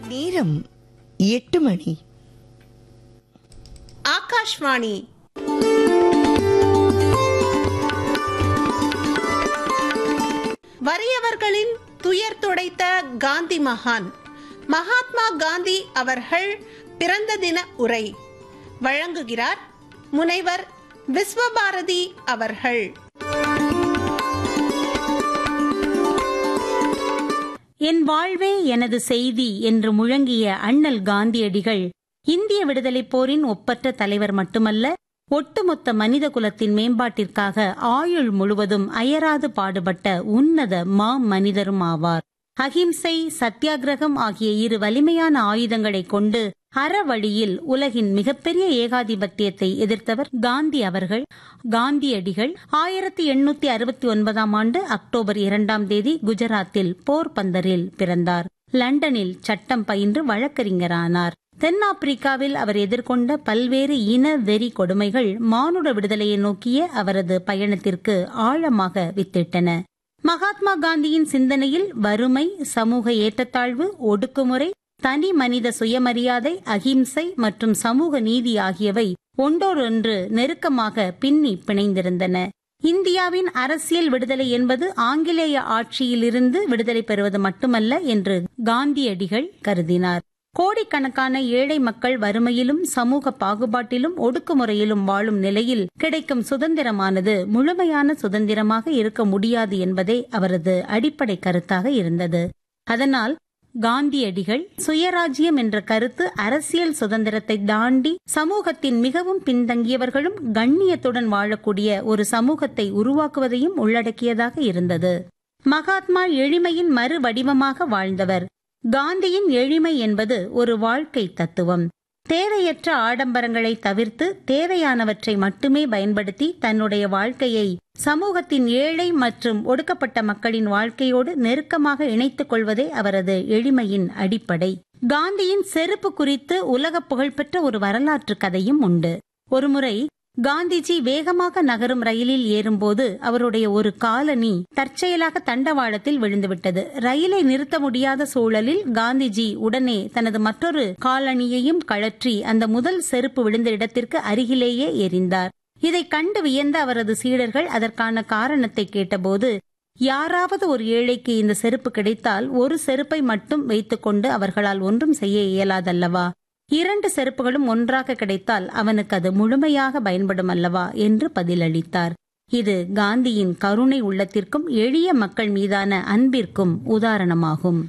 நேரம் எட்டு மணி ஆகாஷ்வாணி வறியவர்களின் துயர் துடைத்த காந்தி மகான் மகாத்மா காந்தி அவர்கள் பிறந்த தின உரை வழங்குகிறார் முனைவர் விஸ்வபாரதி அவர்கள் என் வாழ்வே எனது செய்தி என்று முழங்கிய அண்ணல் காந்தியடிகள் இந்திய விடுதலைப் போரின் ஒப்பற்ற தலைவர் மட்டுமல்ல ஒட்டுமொத்த மனித குலத்தின் மேம்பாட்டிற்காக ஆயுள் முழுவதும் அயராது பாடுபட்ட உன்னத மா மனிதரும் ஆவார் அகிம்சை சத்தியாகிரகம் ஆகிய இரு வலிமையான ஆயுதங்களை கொண்டு அறவழியில் உலகின் மிகப்பெரிய ஏகாதிபத்தியத்தை எதிர்த்தவர் காந்தி அவர்கள் காந்தியடிகள் ஆயிரத்தி எண்ணூத்தி அறுபத்தி ஒன்பதாம் ஆண்டு அக்டோபர் இரண்டாம் தேதி குஜராத்தில் போர்பந்தரில் பிறந்தார் லண்டனில் சட்டம் பயின்று வழக்கறிஞரானார் தென்னாப்பிரிக்காவில் அவர் எதிர்கொண்ட பல்வேறு இன வெறி கொடுமைகள் மானுட விடுதலையை நோக்கிய அவரது பயணத்திற்கு ஆழமாக வித்திட்டன மகாத்மா காந்தியின் சிந்தனையில் வறுமை சமூக ஏற்றத்தாழ்வு ஒடுக்குமுறை தனி மனித சுயமரியாதை அகிம்சை மற்றும் சமூக நீதி ஆகியவை ஒன்றோடொன்று நெருக்கமாக பின்னி பிணைந்திருந்தன இந்தியாவின் அரசியல் விடுதலை என்பது ஆங்கிலேய ஆட்சியிலிருந்து விடுதலை பெறுவது மட்டுமல்ல என்று காந்தியடிகள் கருதினார் கோடிக்கணக்கான ஏழை மக்கள் வறுமையிலும் சமூக பாகுபாட்டிலும் ஒடுக்குமுறையிலும் வாழும் நிலையில் கிடைக்கும் சுதந்திரமானது முழுமையான சுதந்திரமாக இருக்க முடியாது என்பதே அவரது அடிப்படை கருத்தாக இருந்தது அதனால் காந்தியடிகள் சுயராஜ்யம் என்ற கருத்து அரசியல் சுதந்திரத்தை தாண்டி சமூகத்தின் மிகவும் பின்தங்கியவர்களும் கண்ணியத்துடன் வாழக்கூடிய ஒரு சமூகத்தை உருவாக்குவதையும் உள்ளடக்கியதாக இருந்தது மகாத்மா எளிமையின் மறு வடிவமாக வாழ்ந்தவர் காந்தியின் எளிமை என்பது ஒரு வாழ்க்கை தத்துவம் தேவையற்ற ஆடம்பரங்களை தவிர்த்து தேவையானவற்றை மட்டுமே பயன்படுத்தி தன்னுடைய வாழ்க்கையை சமூகத்தின் ஏழை மற்றும் ஒடுக்கப்பட்ட மக்களின் வாழ்க்கையோடு நெருக்கமாக இணைத்துக் கொள்வதே அவரது எளிமையின் அடிப்படை காந்தியின் செருப்பு குறித்து உலக புகழ்பெற்ற ஒரு வரலாற்று கதையும் உண்டு ஒருமுறை காந்திஜி வேகமாக நகரும் ரயிலில் ஏறும்போது அவருடைய ஒரு காலனி தற்செயலாக தண்டவாளத்தில் விழுந்துவிட்டது ரயிலை நிறுத்த முடியாத சூழலில் காந்திஜி உடனே தனது மற்றொரு காலணியையும் கழற்றி அந்த முதல் செருப்பு விழுந்த இடத்திற்கு அருகிலேயே எறிந்தார் இதை கண்டு வியந்த அவரது சீடர்கள் அதற்கான காரணத்தை கேட்டபோது யாராவது ஒரு ஏழைக்கு இந்த செருப்பு கிடைத்தால் ஒரு செருப்பை மட்டும் வைத்துக்கொண்டு அவர்களால் ஒன்றும் செய்ய இயலாதல்லவா இரண்டு செருப்புகளும் ஒன்றாக கிடைத்தால் அவனுக்கு அது முழுமையாக பயன்படும் அல்லவா என்று பதிலளித்தார் இது காந்தியின் கருணை உள்ளத்திற்கும் எளிய மக்கள் மீதான அன்பிற்கும் உதாரணமாகும்